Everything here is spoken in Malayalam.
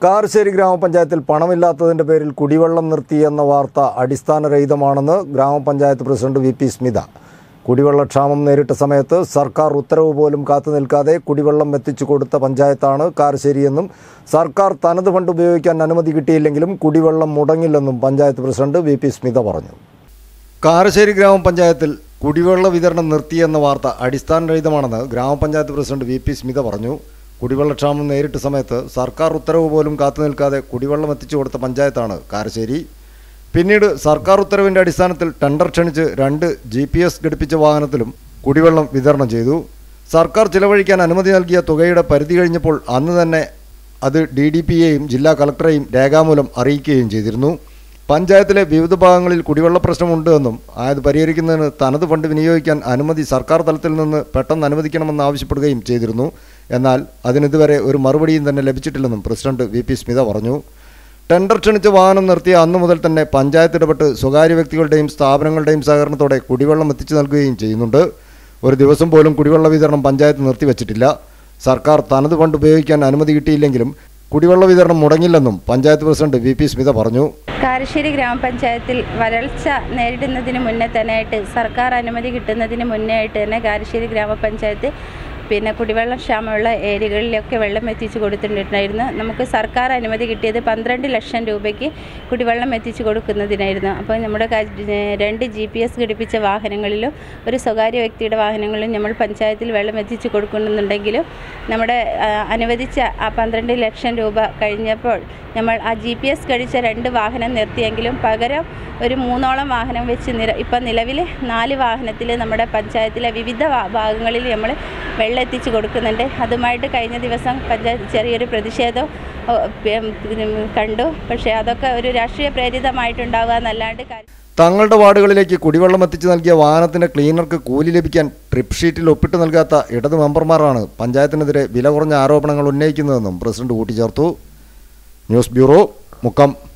കാർശ്ശേരി ഗ്രാമപഞ്ചായത്തിൽ പണമില്ലാത്തതിന്റെ പേരിൽ കുടിവെള്ളം നിർത്തിയെന്ന വാർത്ത അടിസ്ഥാനരഹിതമാണെന്ന് ഗ്രാമപഞ്ചായത്ത് പ്രസിഡന്റ് വി പി സ്മിത കുടിവെള്ളക്ഷാമം നേരിട്ട സമയത്ത് സർക്കാർ ഉത്തരവ് പോലും കാത്തു നിൽക്കാതെ കുടിവെള്ളം എത്തിച്ചു കൊടുത്ത പഞ്ചായത്താണ് കാർശ്ശേരിയെന്നും സർക്കാർ തനത് ഫണ്ട് ഉപയോഗിക്കാൻ അനുമതി കിട്ടിയില്ലെങ്കിലും കുടിവെള്ളം മുടങ്ങില്ലെന്നും panchayat president V P Smitha പറഞ്ഞു കാരശ്ശേരി ഗ്രാമപഞ്ചായത്തിൽ കുടിവെള്ള വിതരണം നിർത്തിയെന്ന വാർത്ത അടിസ്ഥാനരഹിതമാണെന്ന് ഗ്രാമപഞ്ചായത്ത് പ്രസിഡന്റ് വി പി സ്മിത പറഞ്ഞു കുടിവെള്ളക്ഷാമം നേരിട്ട സമയത്ത് സർക്കാർ ഉത്തരവ് പോലും കാത്തു നിൽക്കാതെ കുടിവെള്ളം എത്തിച്ചു കൊടുത്ത പഞ്ചായത്താണ് കാരശ്ശേരി പിന്നീട് സർക്കാർ ഉത്തരവിന്റെ അടിസ്ഥാനത്തിൽ ടെൻഡർ ക്ഷണിച്ച് രണ്ട് ജി പി എസ് ഘടിപ്പിച്ച വാഹനത്തിലും കുടിവെള്ളം വിതരണം ചെയ്തു സർക്കാർ ചിലവഴിക്കാൻ അനുമതി നൽകിയ തുകയുടെ പരിധി കഴിഞ്ഞപ്പോൾ അന്ന് തന്നെ അത് ഡി ഡി പിയെയും ജില്ലാ കളക്ടറെയും രേഖാമൂലം അറിയിക്കുകയും ചെയ്തിരുന്നു പഞ്ചായത്തിലെ വിവിധ ഭാഗങ്ങളിൽ കുടിവെള്ള പ്രശ്നമുണ്ട് എന്നും അത് പരിഹരിക്കുന്നതിന് തനത് ഫണ്ട് വിനിയോഗിക്കാൻ അനുമതി സർക്കാർ തലത്തിൽ നിന്ന് പെട്ടെന്ന് അനുവദിക്കണമെന്ന് ആവശ്യപ്പെടുകയും ചെയ്തിരുന്നു എന്നാൽ അതിനിതുവരെ ഒരു മറുപടിയും തന്നെ ലഭിച്ചിട്ടില്ലെന്നും പ്രസിഡന്റ് വി പി സ്മിത പറഞ്ഞു ടെൻഡർ ക്ഷണിച്ച് വാഹനം നിർത്തിയ അന്നു മുതൽ തന്നെ പഞ്ചായത്ത് ഇടപെട്ട് സ്വകാര്യ വ്യക്തികളുടെയും സ്ഥാപനങ്ങളുടെയും സഹകരണത്തോടെ കുടിവെള്ളം എത്തിച്ചു നൽകുകയും ചെയ്യുന്നുണ്ട് ഒരു ദിവസം പോലും കുടിവെള്ള വിതരണം പഞ്ചായത്ത് നിർത്തിവച്ചിട്ടില്ല സർക്കാർ തനത് ഫണ്ട് ഉപയോഗിക്കാൻ അനുമതി കിട്ടിയില്ലെങ്കിലും കുടിവെള്ള വിതരണം മുടങ്ങില്ലെന്നും panchayat president V P Smitha പറഞ്ഞു കാരശ്ശേരി ഗ്രാമപഞ്ചായത്തിൽ വരൾച്ച നേരിടുന്നതിന് മുന്നേ തന്നെയായിട്ട് സർക്കാർ അനുമതി കിട്ടുന്നതിന് മുന്നേ ആയിട്ട് തന്നെ കാരശ്ശേരി ഗ്രാമപഞ്ചായത്ത് പിന്നെ കുടിവെള്ളം ക്ഷാമമുള്ള ഏരിയകളിലൊക്കെ വെള്ളം എത്തിച്ചു കൊടുത്തിട്ടുണ്ടായിരുന്നു നമുക്ക് സർക്കാർ അനുമതി കിട്ടിയത് പന്ത്രണ്ട് ലക്ഷം രൂപയ്ക്ക് കുടിവെള്ളം എത്തിച്ചു കൊടുക്കുന്നതിനായിരുന്നു അപ്പോൾ നമ്മുടെ കാ- ഏഹ് രണ്ട് ജി പി എസ് ഘടിപ്പിച്ച വാഹനങ്ങളിലും ഒരു സ്വകാര്യ വ്യക്തിയുടെ വാഹനങ്ങളിലും നമ്മൾ പഞ്ചായത്തിൽ വെള്ളം എത്തിച്ചു കൊടുക്കുന്നുണ്ടെങ്കിലും നമ്മുടെ ആ, അനുവദിച്ച ആ പന്ത്രണ്ട് ലക്ഷം രൂപ കഴിഞ്ഞപ്പോൾ നമ്മൾ ആ ജി പി എസ് കഴിച്ച രണ്ട് വാഹനം നിർത്തിയെങ്കിലും പകരം ഒരു മൂന്നോളം വാഹനം വെച്ച് നിര ഇപ്പം നിലവിൽ നാല് വാഹനത്തിൽ നമ്മുടെ പഞ്ചായത്തിലെ വിവിധ ഭാ- ഭാഗങ്ങളിൽ നമ്മൾ വെള്ളം എത്തിച്ച് കൊടുക്കുന്നുണ്ട് അതുമായിട്ട് കഴിഞ്ഞ ദിവസം പഞ്ചായത്ത് ചെറിയൊരു പ്രതിഷേധം ഓ, ഉം, കണ്ടു പക്ഷേ അതൊക്കെ ഒരു രാഷ്ട്രീയ പ്രേരിതമായിട്ടുണ്ടാവുക എന്നല്ലാണ്ട് കാര്യം തങ്ങളുടെ വാർഡുകളിലേക്ക് കുടിവെള്ളം എത്തിച്ചു നൽകിയ വാഹനത്തിന്റെ ക്ലീനർക്ക് കൂലി ലഭിക്കാൻ ട്രിപ്പ് ഷീറ്റിൽ ഒപ്പിട്ട് നൽകാത്ത ഇടത് മെമ്പർമാരാണ് പഞ്ചായത്തിനെതിരെ വില കുറഞ്ഞ ആരോപണങ്ങൾ ഉന്നയിക്കുന്നതെന്നും പ്രസിഡന്റ് കൂട്ടിച്ചേർത്തു ന്യൂസ് ബ്യൂറോ മുക്കം